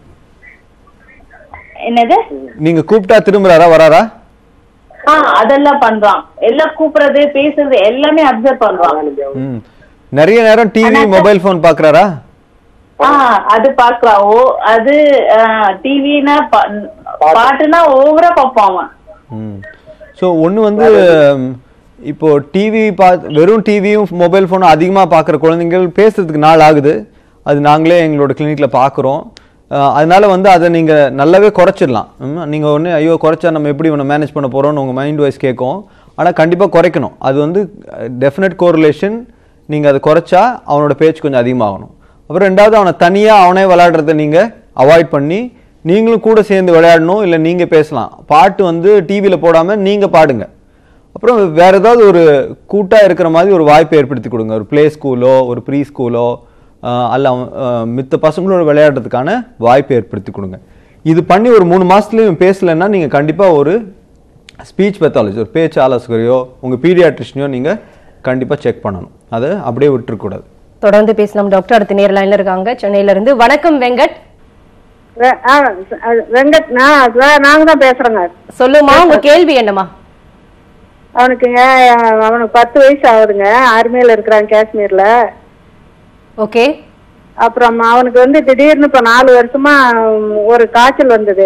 என்னது நீங்க கூப்பிட்டா திரும்புறாரா வராரா ஆ அதெல்லாம் பண்றான் எல்லாம் கூப்பிடுறது பேசுறது எல்லாமே அப்சர்வ் பண்றான் ம் நிறைய நேரம் டிவி மொபைல் ஃபோன் பார்க்கறாரா ஆ அது பாக்குறான் ஓ அது டிவினா பாட்டுனா ஓவரா பார்ப்பான் அவன் ம் ஸோ ஒன்று வந்து ம், இப்போ டிவி பா வெறும் டிவியும் மொபைல் ஃபோனும் அதிகமாக பார்க்குற குழந்தைங்கள் பேசுறதுக்கு நாள் ஆகுது அது நாங்களே எங்களோட கிளினிக்கில் பார்க்குறோம் அதனால வந்து அதை நீங்கள் நல்லாவே குறைச்சிடலாம் நீங்கள் ஒன்று ஐயோ குறைச்சா நம்ம எப்படி இவனை மேனேஜ் பண்ண போகிறோம்னு உங்கள் மைண்ட் வைஸ் கேட்கும் ஆனால் கண்டிப்பாக குறைக்கணும் அது வந்து டெஃபினட் கோரிலேஷன் நீங்கள் அதை குறைச்சா அவனோட பேச்சு கொஞ்சம் அதிகமாகணும் அப்புறம் ரெண்டாவது அவனை தனியாக அவனே விளையாடுறத நீங்கள் அவாய்ட் பண்ணி நீங்களும் கூட சேர்ந்து விளையாடணும் இல்லை நீங்கள் பேசலாம் பாட்டு வந்து டிவியில் போடாமல் நீங்கள் பாடுங்க அப்புறம் வேற ஏதாவது ஒரு கூட்டாக இருக்கிற மாதிரி ஒரு வாய்ப்பை ஏற்படுத்தி கொடுங்க ஒரு ப்ளே ஸ்கூலோ ஒரு ப்ரீ ஸ்கூலோ அல்ல அவன், ஆஹ், மித்த பசங்களோட விளையாடுறதுக்கான வாய்ப்பை ஏற்படுத்தி கொடுங்க இது பண்ணி ஒரு மூணு மாதத்துலையும் பேசலைன்னா நீங்கள் கண்டிப்பாக ஒரு ஸ்பீச் பெத்தாலஜி ஒரு பேச்சு ஆலோசகரையோ உங்கள் பீடியாட்ரிஷனையோ நீங்கள் கண்டிப்பாக செக் பண்ணணும் அதை அப்படியே விட்டுறக்கூடாது தொடர்ந்து பேசலாம் டாக்டர் அடுத்த நேர் லைன்ல இருக்காங்க சென்னையில இருந்து வணக்கம் வெங்கட் வெ- ஆ, அ- வெங்கட் நான் அதான் நாங்க தான் பேசுறோங்க சொல்லுமா உங்க கேள்வி என்னமா அவனுக்குங்க அவனுக்கு பத்து வயசு ஆகுதுங்க ஆர்மியில இருக்கிறான் காஷ்மீர்ல ஓகே அப்புறம் அவனுக்கு வந்து திடீர்னு இப்ப நாலு வருஷமா உம், ஒரு காய்ச்சல் வந்தது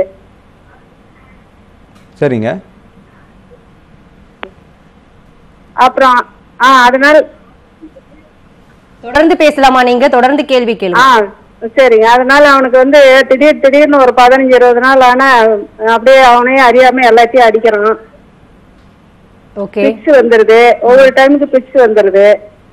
சரிங்க அப்புறம் ஆ அதனால தொடர்ந்து பேசலாமா நீங்க தொடர்ந்து கேள்வி கேள்வி ஆ சரிங்க அதனால அவனுக்கு வந்து திடீர் திடீர்னு ஒரு பதினஞ்சு இருபது நாள் ஆனா அப்படியே அவனே அறியாம எல்லாத்தையும் அடிக்கிறான் ஓகே பிக்ஸ் வந்துருது ஒவ்வொரு டைமுக்கு பிக்ஸ் வந்துருது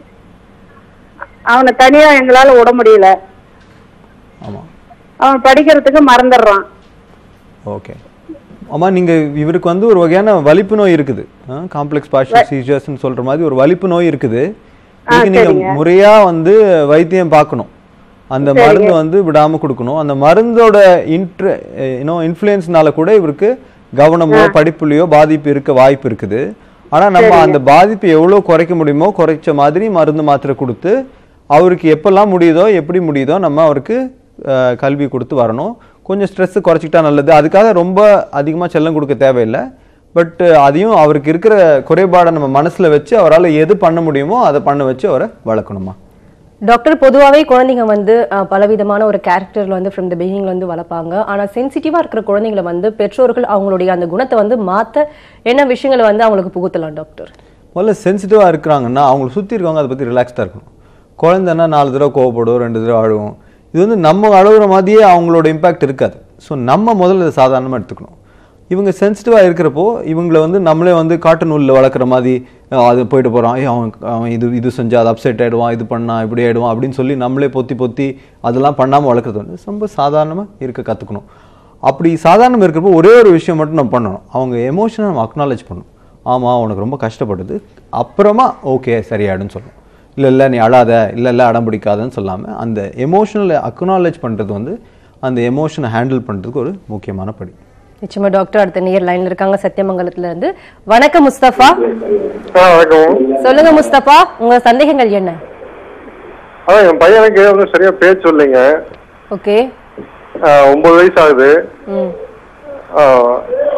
அவனை தனியா எங்களால விட முடியல ஆமாம் அவன் படிக்கிறதுக்கு மறந்துடுறான் ஓகே ஆமா நீங்க இவருக்கு வந்து ஒரு வகையான வலிப்பு நோய் இருக்குது காம்ப்ளெக்ஸ் பார்ஷியல் சீஜர்ஸ்னு சொல்ற மாதிரி ஒரு வலிப்பு நோய் இருக்குது இதுக்கு நீங்க முறையா வந்து வைத்தியம் பார்க்கணும் அந்த மருந்து வந்து விடாம கொடுக்கணும் அந்த மருந்தோட இன்ட்ர இன்னும் இன்ஃப்ளூயன்ஸ்னால கூட இவருக்கு கவனமோ படிப்புலையோ பாதிப்பு இருக்க வாய்ப்பு இருக்குது ஆனா நம்ம அந்த பாதிப்பு எவ்வளவு குறைக்க முடியுமோ குறைச்ச மாதிரி மருந்து மாத்திரை கொடுத்து அவருக்கு எப்பெல்லாம் முடியுதோ எப்படி முடியுதோ நம்ம அவருக்கு அஹ், கல்வி கொடுத்து வரணும் கொஞ்சம் ஸ்ட்ரெஸ் குறைச்சிக்கிட்டா நல்லது அதுக்காக ரொம்ப அதிகமாக செல்லம் கொடுக்க தேவையில்லை பட் அதையும் அவருக்கு இருக்கிற குறைபாடை நம்ம மனசுல வச்சு அவரால் எது பண்ண முடியுமோ அதை பண்ண வச்சு அவரை வளர்க்கணுமா டாக்டர் பொதுவாகவே குழந்தைங்க வந்து அஹ், பலவிதமான ஒரு கேரக்டர்ல வந்து ஃப்ரம் த பிகினிங்ல வந்து வளர்ப்பாங்க ஆனா சென்சிட்டிவா இருக்கிற குழந்தைங்களை வந்து பெற்றோர்கள் அவங்களுடைய அந்த குணத்தை வந்து மாத்த என்ன விஷயங்களை வந்து அவங்களுக்கு புகுத்தலாம் டாக்டர் முதல்ல சென்சிட்டிவாக இருக்கிறாங்கன்னா அவங்களை சுற்றி இருக்கவங்க அதை பற்றி ரிலாக்ஸ்டாக இருக்கணும் குழந்தைன்னா நாலு தடவை கோவப்படும் ரெண்டு தடவை அழுவும் இது வந்து நம்ம அழுகுற மாதிரியே அவங்களோட இம்பாக்ட் இருக்காது ஸோ நம்ம முதல்ல இதை சாதாரணமாக எடுத்துக்கணும் இவங்க சென்சிட்டிவாக இருக்கிறப்போ இவங்கள வந்து நம்மளே வந்து காட்டு நூலில் வளர்க்குற மாதிரி அஹ், அது போயிட்டு போகிறான் ஏய் அவன் அவன் இது இது செஞ்சா அது அப்செட் ஆகிடுவான் இது பண்ணா இப்படி ஆகிடுவான் அப்படின்னு சொல்லி நம்மளே பொத்தி பொத்தி அதெல்லாம் பண்ணாமல் வளர்க்குறது வந்து ரொம்ப சாதாரணமாக இருக்க கற்றுக்கணும் அப்படி சாதாரணமாக இருக்கிறப்போ ஒரே ஒரு விஷயம் மட்டும் நம்ம பண்ணணும் அவங்க எமோஷனை நம்ம அக்னாலேஜ் பண்ணணும் ஆமாம் உனக்கு ரொம்ப கஷ்டப்படுது அப்புறமா ஓகே சரியாயிடும்னு சொல்லணும் இல்லை இல்லை நீ அழாத இல்லை இல்லை அடம் பிடிக்காதன்னு சொல்லாமல் அந்த எமோஷனல் அக்னாலேஜ் பண்ணுறது வந்து அந்த எமோஷனை ஹேண்டில் பண்ணுறதுக்கு ஒரு முக்கியமான படி நிச்சயமா டாக்டர் அடுத்த நேர் லைன்ல இருக்காங்க சத்தியமங்கலத்துல இருந்து வணக்கம் முஸ்தபா வணக்கம் சொல்லுங்க முஸ்தபா உங்க சந்தேகங்கள் என்ன அதான் என் பையனுக்கு வந்து சரியா பேச்சு இல்லைங்க ஓகே ஆஹ் ஒன்பது வயசு ஆகுது ம் ஆஹ்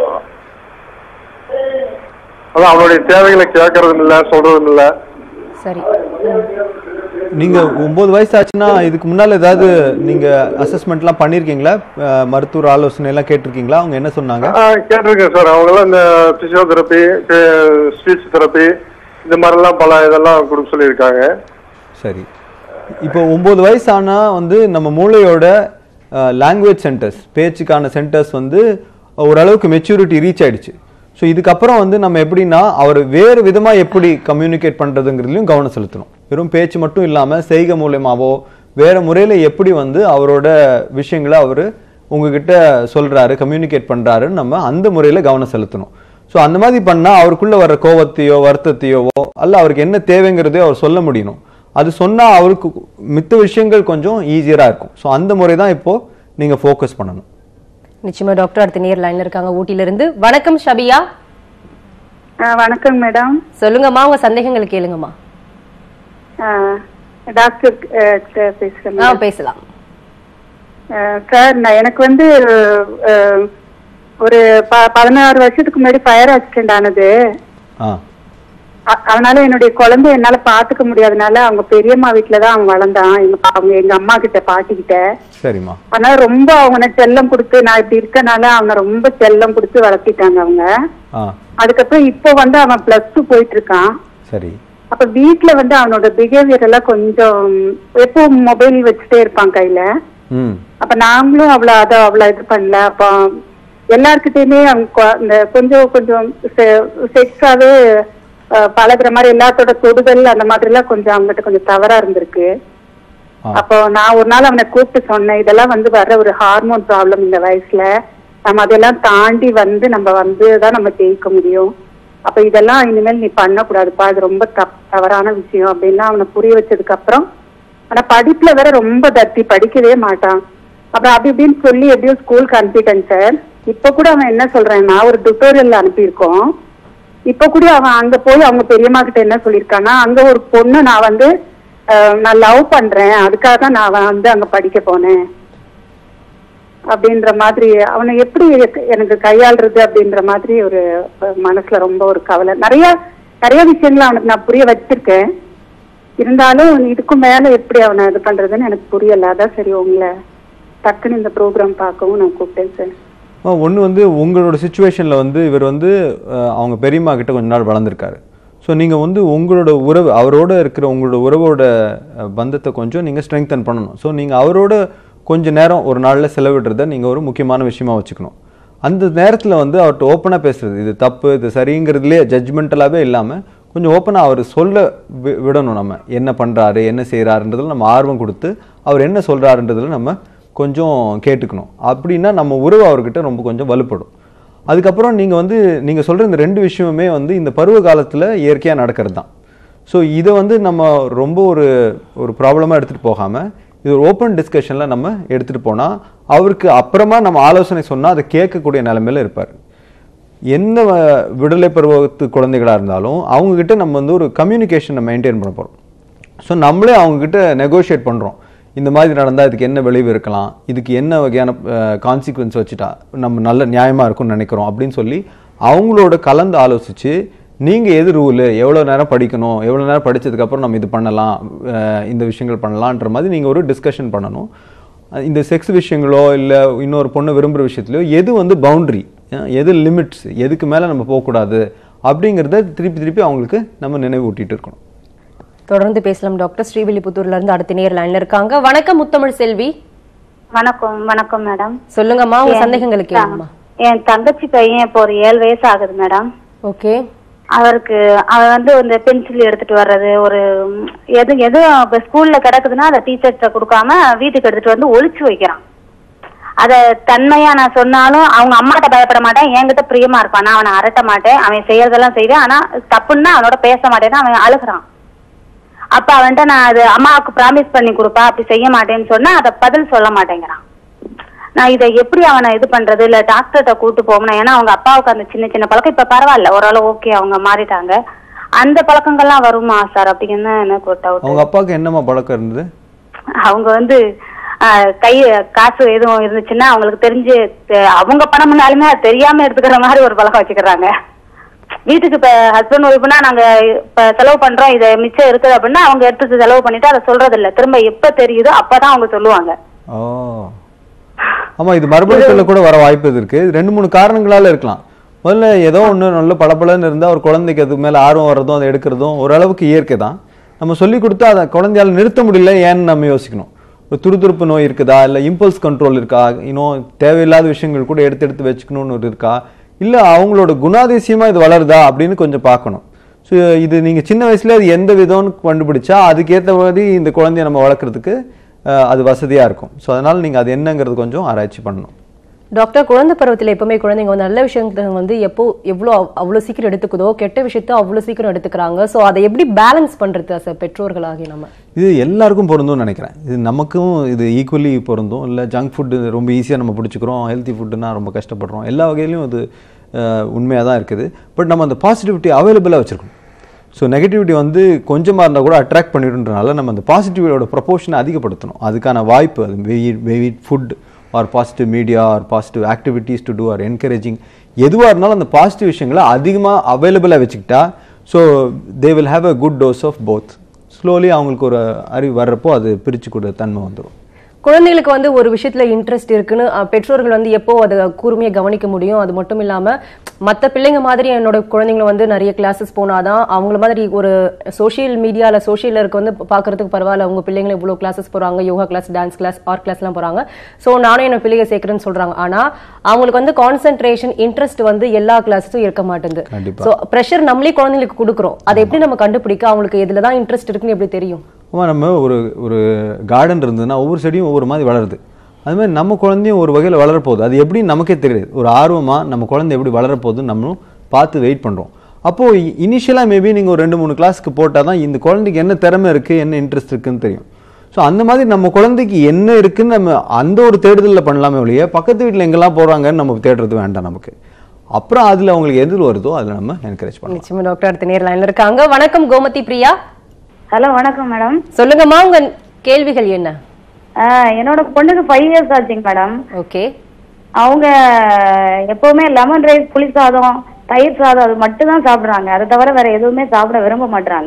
அதான் அவனுடைய தேவைகளை கேட்கறதும் இல்ல சொல்றதும் இல்ல சரி நீங்கள் ஒம்பது வயசு ஆச்சுன்னா இதுக்கு முன்னால் ஏதாவது நீங்கள் அசஸ்மெண்ட்லாம் பண்ணியிருக்கீங்களா அஹ், மருத்துவர் ஆலோசனை எல்லாம் கேட்டிருக்கீங்களா அவங்க என்ன சொன்னாங்க ஆஹ் கேட்டிருக்கேன் சார் அவங்க எல்லாம் இந்த பிசியோதெரப்பி ஸ்பீச் தெரப்பி இந்த மாதிரி எல்லாம் பல இதெல்லாம் கொடுக்க சொல்லியிருக்காங்க சரி இப்போ ஒம்பது வயசு ஆனா வந்து நம்ம மூளையோட லாங்குவேஜ் சென்டர்ஸ் பேச்சுக்கான சென்டர்ஸ் வந்து ஓரளவுக்கு மெச்சூரிட்டி ரீச் ஆயிடுச்சு ஸோ இதுக்கப்புறம் வந்து நம்ம எப்படின்னா அவர் வேறு விதமாக எப்படி கம்யூனிகேட் பண்ணுறதுங்கிறதுலையும் கவனம் செலுத்தணும் வெறும் பேச்சு மட்டும் இல்லாமல் செய்கை மூலயமாவோ வேறு முறையில் எப்படி வந்து அவரோட விஷயங்களை அவர் உங்ககிட்ட சொல்கிறாரு கம்யூனிகேட் பண்ணுறாருன்னு நம்ம அந்த முறையில் கவனம் செலுத்தணும் ஸோ அந்த மாதிரி பண்ணால் அவருக்குள்ள வர்ற கோவத்தையோ வருத்தத்தையோவோ அல்ல அவருக்கு என்ன தேவைங்கிறதையோ அவர் சொல்ல முடியணும் அது சொன்னால் அவருக்கு மித்த விஷயங்கள் கொஞ்சம் ஈஸியராக இருக்கும் ஸோ அந்த முறை தான் இப்போது நீங்கள் ஃபோக்கஸ் பண்ணணும் நிச்சயமா டாக்டர் அடுத்த நேர் லைன்ல இருக்காங்க ஊட்டில இருந்து வணக்கம் ஷபியா வணக்கம் மேடம் சொல்லுங்கம்மா உங்க சந்தேகங்களை கேளுங்கம்மா டாக்டர் பேசுறேன் ஆ பேசலாம் சார் நான் எனக்கு வந்து அஹ், ஒரு ப- பதினாறு வருஷத்துக்கு முன்னாடி ஃபயர் ஆக்சிடென்ட் ஆனது ஆ அ- அதனால என்னுடைய குழந்தை என்னால பாத்துக்க முடியாதனால அவங்க பெரியம்மா வீட்டுல தான் அவன் வளர்ந்தான் எங்க பா- அவங்க எங்க அம்மா கிட்ட பாட்டி கிட்ட சரிம்மா அதனால ரொம்ப அவனை செல்லம் கொடுத்து நான் இப்படி இருக்கனால அவனை ரொம்ப செல்லம் கொடுத்து வளர்த்திட்டாங்க அவங்க ஆ அதுக்கப்புறம் இப்போ வந்து அவன் பிளஸ் டூ போயிட்டு இருக்கான் சரி அப்ப வீட்ல வந்து அவனோட பிஹேவியர் எல்லாம் கொஞ்சம் எப்பவும் மொபைல் வச்சுட்டே இருப்பான் கையில ம் அப்ப நாங்களும் அவ்வளவு அத அவ்வளவு இது பண்ணல அப்ப எல்லார்கிட்டயுமே அவங்க கொ- இந்த கொஞ்சம் கொஞ்சம் செக்ஸாவே பழகுற மாதிரி எல்லாத்தோட தொடுதல் அந்த மாதிரி எல்லாம் கொஞ்சம் அவங்ககிட்ட கொஞ்சம் தவறா இருந்திருக்கு அப்போ நான் ஒரு நாள் அவனை கூப்பிட்டு சொன்னேன் இதெல்லாம் வந்து வர்ற ஒரு ஹார்மோன் ப்ராப்ளம் இந்த வயசுல நம்ம அதெல்லாம் தாண்டி வந்து நம்ம வந்து தான் நம்ம ஜெயிக்க முடியும் அப்ப இதெல்லாம் இனிமேல் நீ பண்ணக்கூடாதுப்பா இது ரொம்ப தப் தவறான விஷயம் அப்படின்லாம் அவனை புரிய வச்சதுக்கு அப்புறம் ஆனா படிப்புல வேற ரொம்ப தத்தி படிக்கவே மாட்டான் அப்புறம் அப்படி இப்படின்னு சொல்லி எப்படியும் ஸ்கூலுக்கு அனுப்பிட்டேன் சார் இப்ப கூட அவன் என்ன சொல்றான்னா ஒரு டுட்டோரியல் அனுப்பியிருக்கோம் இப்ப கூட அவன் அங்க போய் அவங்க பெரியம்மா கிட்ட என்ன சொல்லியிருக்கான்னா அங்க ஒரு பொண்ணு நான் வந்து அஹ், நான் லவ் பண்றேன் அதுக்காக தான் நான் வந்து அங்க படிக்க போனேன் அப்படின்ற மாதிரி அவனை எப்படி எனக்கு- எனக்கு கையாளுறது அப்படின்ற மாதிரி ஒரு அஹ், மனசுல ரொம்ப ஒரு கவலை நிறைய நிறைய விஷயங்களை அவனுக்கு நான் புரிய வச்சிருக்கேன் இருந்தாலும் இதுக்கும் மேல எப்படி அவனை இது பண்றதுன்னு எனக்கு புரியல அதான் சரி உங்களை டக்குன்னு இந்த ப்ரோக்ராம் பார்க்கவும் நான் கூப்பிட்டேன் சார் ஒன்று வந்து உங்களோட சுச்சுவேஷனில் வந்து இவர் வந்து அஹ், அவங்க பெரியம்மா கிட்ட கொஞ்ச நாள் வளர்ந்துருக்காரு ஸோ நீங்கள் வந்து உங்களோட உறவு அவரோட இருக்கிற உங்களோட உறவோட அஹ், பந்தத்தை கொஞ்சம் நீங்கள் ஸ்ட்ரெங்தன் பண்ணணும் ஸோ நீங்கள் அவரோட கொஞ்ச நேரம் ஒரு நாளில் செலவிடுறத நீங்கள் ஒரு முக்கியமான விஷயமா வச்சுக்கணும் அந்த நேரத்தில் வந்து அவர்கிட்ட ஓப்பனாக பேசுறது இது தப்பு இது சரிங்கிறதுலே ஜட்ஜ்மெண்டலாகவே இல்லாமல் கொஞ்சம் ஓப்பனாக அவர் சொல்ல வி- விடணும் நம்ம என்ன பண்ணுறாரு என்ன செய்கிறாருன்றதுல நம்ம ஆர்வம் கொடுத்து அவர் என்ன சொல்கிறாருன்றதுல நம்ம கொஞ்சம் கேட்டுக்கணும் அப்படின்னா நம்ம உறவு அவர்கிட்ட ரொம்ப கொஞ்சம் வலுப்படும் அதுக்கப்புறம் நீங்கள் வந்து நீங்கள் சொல்கிற இந்த ரெண்டு விஷயமுமே வந்து இந்த பருவ காலத்தில் இயற்கையாக நடக்கிறது தான் ஸோ இதை வந்து நம்ம ரொம்ப ஒரு ஒரு ப்ராப்ளமாக எடுத்துகிட்டு போகாமல் இது ஒரு ஓப்பன் டிஸ்கஷனில் நம்ம எடுத்துகிட்டு போனால் அவருக்கு அப்புறமா நம்ம ஆலோசனை சொன்னால் அதை கேட்கக்கூடிய நிலைமையில இருப்பார் என்ன வ- விடுதலை பருவத்து குழந்தைகளாக இருந்தாலும் அவங்கக்கிட்ட நம்ம வந்து ஒரு கம்யூனிகேஷனை மெயின்டைன் பண்ண போகிறோம் ஸோ நம்மளே அவங்கக்கிட்ட நெகோஷியேட் பண்ணுறோம் இந்த மாதிரி நடந்தால் இதுக்கு என்ன விளைவு இருக்கலாம் இதுக்கு என்ன வகையான கான்சிக்வன்ஸ் வச்சுட்டா நம்ம நல்ல நியாயமாக இருக்கும்னு நினைக்கிறோம் அப்படின்னு சொல்லி அவங்களோட கலந்து ஆலோசித்து நீங்கள் எது ரூலு எவ்வளோ நேரம் படிக்கணும் எவ்வளோ நேரம் படிச்சதுக்கப்புறம் நம்ம இது பண்ணலாம் அஹ் இந்த விஷயங்கள் பண்ணலான்ற மாதிரி நீங்கள் ஒரு டிஸ்கஷன் பண்ணணும் அஹ் இந்த செக்ஸ் விஷயங்களோ இல்லை இன்னொரு பொண்ணு விரும்புகிற விஷயத்துலையோ எது வந்து பவுண்ட்ரி எது லிமிட்ஸ் எதுக்கு மேலே நம்ம போகக்கூடாது அப்படிங்கிறத திருப்பி திருப்பி அவங்களுக்கு நம்ம நினைவு ஊட்டிட்டு இருக்கணும் தொடர்ந்து பேசலாம் டாக்டர் ஸ்ரீவில்லிபுத்தூர்ல இருந்து அடுத்த நேர் லைன்ல இருக்காங்க வணக்கம் முத்தமிழ் செல்வி வணக்கம் வணக்கம் மேடம் சொல்லுங்கம்மா உங்க என் சந்தேகங்களை கேளுங்கம்மா என் தங்கச்சி பையன் இப்போ ஒரு ஏழு வயசு ஆகுது மேடம் ஓகே அவருக்கு அவன் வந்து இந்த பென்சில் எடுத்துட்டு வர்றது ஒரு ம், எது எதுவும் இப்ப ஸ்கூல்ல கிடக்குதுன்னா அதை டீச்சர்கிட்ட கொடுக்காம வீட்டுக்கு எடுத்துட்டு வந்து ஒளிச்சு வைக்கிறான் அத தன்மையா நான் சொன்னாலும் அவங்க அம்மாட்ட பயப்பட மாட்டேன் என்கிட்ட பிரியமா இருப்பான் நான் அவனை அரட்ட மாட்டேன் அவன் செய்யறதெல்லாம் செய்வேன் ஆனா தப்புன்னா அவனோட பேச மாட்டேன்னு அவன் அழுகுறான் அப்ப அவன்கிட்ட நான் அது அம்மாவுக்கு ப்ராமிஸ் பண்ணி கொடுப்பா அப்படி செய்ய மாட்டேன்னு சொன்னா அதை பதில் சொல்ல மாட்டேங்கிறான் நான் இதை எப்படி அவனை இது பண்றது இல்ல டாக்டர்கிட்ட கூட்டு போகணும் ஏன்னா அவங்க அப்பாவுக்கு அந்த சின்ன சின்ன பழக்கம் இப்ப பரவாயில்ல ஓரளவு ஓகே அவங்க மாறிட்டாங்க அந்த பழக்கங்கள்லாம் வருமா சார் அப்படின்னு எனக்கு ஒரு டவுட் அவங்க அப்பாவுக்கு என்னம்மா பழக்கம் இருந்தது அவங்க வந்து ஆஹ், கை காசு எதுவும் இருந்துச்சுன்னா அவங்களுக்கு தெரிஞ்சு தெ- அவங்க பணம் முன்னாலுமே அது தெரியாம எடுத்துக்கிற மாதிரி ஒரு பழக்கம் வச்சுக்கிறாங்க வீட்டுக்கு இப்ப ஹஸ்பண்ட் ஒய்ஃப்னா நாங்க இப்ப செலவு பண்றோம் இது மிச்சம் இருக்குது அப்படின்னா அவங்க எடுத்து செலவு பண்ணிட்டு அதை சொல்றது இல்ல திரும்ப எப்ப தெரியுதோ அப்பதான் அவங்க சொல்லுவாங்க ஓ ஆமா இது மரபணுக்களில் கூட வர வாய்ப்பு இது இருக்கு இது ரெண்டு மூணு காரணங்களால இருக்கலாம் முதல்ல ஏதோ ஒண்ணு நல்ல பளபளன்னு இருந்தா ஒரு குழந்தைக்கு அது மேல ஆர்வம் வர்றதும் அதை எடுக்கிறதும் ஓரளவுக்கு இயற்கை தான் நம்ம சொல்லி கொடுத்தா அதை குழந்தையால நிறுத்த முடியல ஏன்னு நம்ம யோசிக்கணும் ஒரு துருதுருப்பு நோய் இருக்குதா இல்லை இம்பல்ஸ் கண்ட்ரோல் இருக்கா இன்னும் தேவையில்லாத விஷயங்கள் கூட எடுத்து எடுத்து வச்சுக்கணும்னு ஒரு இருக்கா இல்லை அவங்களோட குணாதிசயமாக இது வளருதா அப்படின்னு கொஞ்சம் பார்க்கணும் ஸோ இது நீங்கள் சின்ன வயசுல அது எந்த விதம்னு கண்டுபிடிச்சா அதுக்கேற்ற மாதிரி இந்த குழந்தைய நம்ம வளர்க்குறதுக்கு அஹ், அது வசதியாக இருக்கும் ஸோ அதனால் நீங்கள் அது என்னங்கிறது கொஞ்சம் ஆராய்ச்சி பண்ணணும் டாக்டர் குழந்தை பருவத்தில் எப்பவுமே குழந்தைங்க வந்து நல்ல விஷயத்தை வந்து எப்போ எவ்வளோ அவ்வளோ சீக்கிரம் எடுத்துக்குதோ கெட்ட விஷயத்த அவ்வளோ சீக்கிரம் எடுத்துக்கிறாங்க ஸோ அதை எப்படி பேலன்ஸ் பண்றது அஸ் பெற்றோர்களாகி நம்ம இது எல்லாருக்கும் பொருந்தும்னு நினைக்கிறேன் இது நமக்கும் இது ஈக்குவலி பொருந்தும் இல்லை ஜங்க் ஃபுட்டு ரொம்ப ஈஸியாக நம்ம பிடிச்சிக்கிறோம் ஹெல்த்தி ஃபுட்டுனா ரொம்ப கஷ்டப்படுறோம் எல்லா வகையிலையும் அது உண்மையாக தான் இருக்குது பட் நம்ம அந்த பாசிட்டிவிட்டி அவைலபிளாக வச்சுருக்கணும் ஸோ நெகட்டிவிட்டி வந்து கொஞ்சமாக இருந்தால் கூட அட்ராக்ட் பண்ணிடுன்றனால நம்ம அந்த பாசிட்டிவிட்டியோட ப்ரொபோர்ஷனை அதிகப்படுத்தணும் அதுக்கான வாய்ப்பு அது wait wait food or positive media or positive activities to do or encouraging எதுவாக இருந்தாலும் அந்த பாசிட்டிவ் விஷயங்களை அதிகமாக அவைலபிளாக வச்சுக்கிட்டா so they will have a good dose of both slowly அவங்களுக்கு ஒரு அறிவு வர்றப்போ அது பிரித்து கொடுத்த தன்மை வந்துடும் குழந்தைகளுக்கு வந்து ஒரு விஷயத்துல இன்ட்ரெஸ்ட் இருக்குன்னு அஹ், பெற்றோர்கள் வந்து எப்போ அதை கூர்மையா கவனிக்க முடியும் அது மட்டும் இல்லாம மத்த பிள்ளைங்க மாதிரி என்னோட குழந்தைங்களை வந்து நிறைய கிளாஸஸ் போனாதான் அவங்கள மாதிரி ஒரு சோஷியல் மீடியால சோஷியல் இருக்க வந்து பாக்குறதுக்கு பரவாயில்ல உங்க பிள்ளைங்களை இவ்வளவு கிளாஸஸ் போறாங்க yoga class dance class art class எல்லாம் போறாங்க சோ நானும் என்ன பிள்ளைங்க சேர்க்கிறேன்னு சொல்றாங்க ஆனா அவங்களுக்கு வந்து கான்சென்ட்ரேஷன் இன்ட்ரெஸ்ட் வந்து எல்லா கிளாஸஸும் இருக்க மாட்டேங்குது கண்டிப்பா. சோ ப்ரெஷர் நம்மளே குழந்தைங்களுக்கு கொடுக்குறோம் அதை எப்படி நம்ம கண்டுபிடிக்க அவங்களுக்கு இதுல தான் இன்ட்ரெஸ்ட் இருக்குன்னு எப்படி தெரியும் ஆமாம் நம்ம ஒரு ஒரு கார்டன் இருந்ததுன்னா ஒவ்வொரு செடியும் ஒவ்வொரு மாதிரி வளருது அது மாதிரி நம்ம குழந்தையும் ஒரு வகையில் வளரப்போகுது அது எப்படி நமக்கே தெரியாது ஒரு ஆர்வமாக நம்ம குழந்தை எப்படி வளரப்போகுதுன்னு நம்மளும் பார்த்து வெயிட் பண்ணுறோம் அப்போது இனிஷியலாக மேபி நீங்கள் ஒரு ரெண்டு மூணு கிளாஸ்க்கு போட்டால் தான் இந்த குழந்தைக்கு என்ன திறமை இருக்குது என்ன இன்ட்ரெஸ்ட் இருக்குன்னு தெரியும் ஸோ அந்த மாதிரி நம்ம குழந்தைக்கு என்ன இருக்குன்னு நம்ம அந்த ஒரு தேடுதலில் பண்ணலாமே ஒழிய பக்கத்து வீட்டில் எங்கெல்லாம் போகிறாங்கன்னு நம்ம தேடுறது வேண்டாம் நமக்கு அப்புறம் அதில் அவங்களுக்கு எது வருதோ அதில் நம்ம என்கரேஜ் பண்ணலாம் நிச்சயமா டாக்டர் அடுத்த நேர் லைன்ல இருக்காங்க வணக்கம் கோமதி பிரியா ஹலோ வணக்கம் மேடம் சொல்லுங்கம்மா உங்க கேள்விகள் என்ன என்னோட பொண்ணுக்கு ஃபைவ் இயர்ஸ் ஆச்சுங்க மேடம் ஓகே அவங்க எப்பவுமே லெமன் ரைஸ் புளி சாதம் தயிர் சாதம் அது மட்டும் தான் சாப்பிடுறாங்க அதை தவிர வேற எதுவுமே சாப்பிட விரும்ப மாட்றாங்க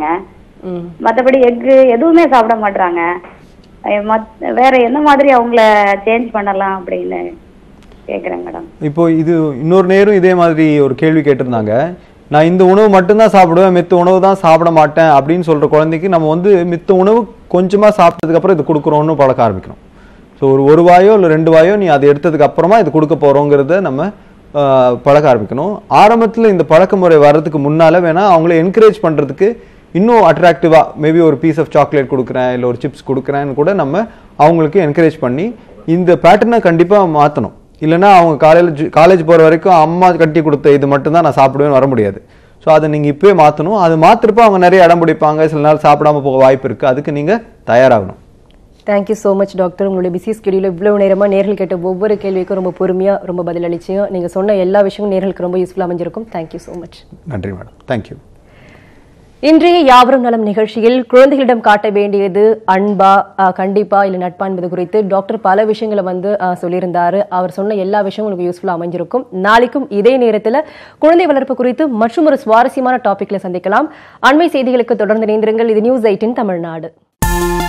மத்தபடி எக்கு எதுவுமே சாப்பிட மாட்றாங்க அஹ் மத்- வேற என்ன மாதிரி அவங்கள சேஞ்ச் பண்ணலாம் அப்படின்னு கேக்குறேன் மேடம் இப்போ இது இன்னொரு நேரம் இதே மாதிரி ஒரு கேள்வி கேட்டிருந்தாங்க நான் இந்த உணவு மட்டும்தான் சாப்பிடுவேன் மித்த உணவு தான் சாப்பிட மாட்டேன் அப்படின்னு சொல்ற குழந்தைக்கு நம்ம வந்து மித்த உணவு கொஞ்சமா சாப்பிட்டதுக்கு அப்புறம் இது கொடுக்குறோம்னு பழக்க ஆரம்பிக்கணும் ஸோ ஒரு ஒரு வாயோ இல்லை ரெண்டு வாயோ நீ அதை எடுத்ததுக்கு அப்புறமா இது கொடுக்க போறோங்கிறத நம்ம ஆஹ், பழக்க ஆரம்பிக்கணும் ஆரம்பத்தில் இந்த பழக்க முறை வர்றதுக்கு முன்னால வேணா அவங்கள என்கரேஜ் பண்றதுக்கு இன்னும் அட்ராக்டிவா மேபி ஒரு பீஸ் ஆஃப் சாக்லேட் கொடுக்குறேன் இல்லை ஒரு சிப்ஸ் கொடுக்குறேன்னு கூட நம்ம அவங்களுக்கு என்கரேஜ் பண்ணி இந்த பேட்டர்னை கண்டிப்பா மாற்றணும் இல்லைன்னா அவங்க காலேஜ் காலேஜ் போகிற வரைக்கும் அம்மா கட்டி கொடுத்த இது மட்டும்தான் நான் சாப்பிடுவேன்னு வர முடியாது ஸோ அதை நீங்கள் இப்போயே மாற்றணும் அது மாற்றுறப்போ அவங்க நிறைய இடம் பிடிப்பாங்க சில நாள் சாப்பிடாம போக வாய்ப்பு இருக்குது அதுக்கு நீங்கள் தயாராகணும் தேங்க்யூ ஸோ மச் டாக்டர் உங்களுடைய பிஸி ஸ்கெடியூல் இவ்வளவு நேரமா நேர்கள் கேட்ட ஒவ்வொரு கேள்விக்கும் ரொம்ப பொறுமையா ரொம்ப பதில் அளிச்சிங்க நீங்க சொன்ன எல்லா விஷயமும் நேர்களுக்கு ரொம்ப யூஸ்ஃபுல்லாக அமைஞ்சிருக்கும் தேங்க்யூ ஸோ மச் நன்றி மேடம் தேங்க்யூ இன்றைய யாவரும் நலம் நிகழ்ச்சியில் குழந்தைகளிடம் காட்ட வேண்டியது அன்பா அஹ், கண்டிப்பா இல்ல நட்பா என்பது குறித்து டாக்டர் பல விஷயங்களை வந்து அஹ், சொல்லியிருந்தாரு அவர் சொன்ன எல்லா விஷயமும் உங்களுக்கு யூஸ்ஃபுல்லா அமைஞ்சிருக்கும் நாளைக்கும் இதே நேரத்துல குழந்தை வளர்ப்பு குறித்து மற்றும் ஒரு சுவாரஸ்யமான டாபிக்ல சந்திக்கலாம் அண்மை செய்திகளுக்கு தொடர்ந்து இணைந்திருங்கள் இது நியூஸ் எயிட்டின் தமிழ்நாடு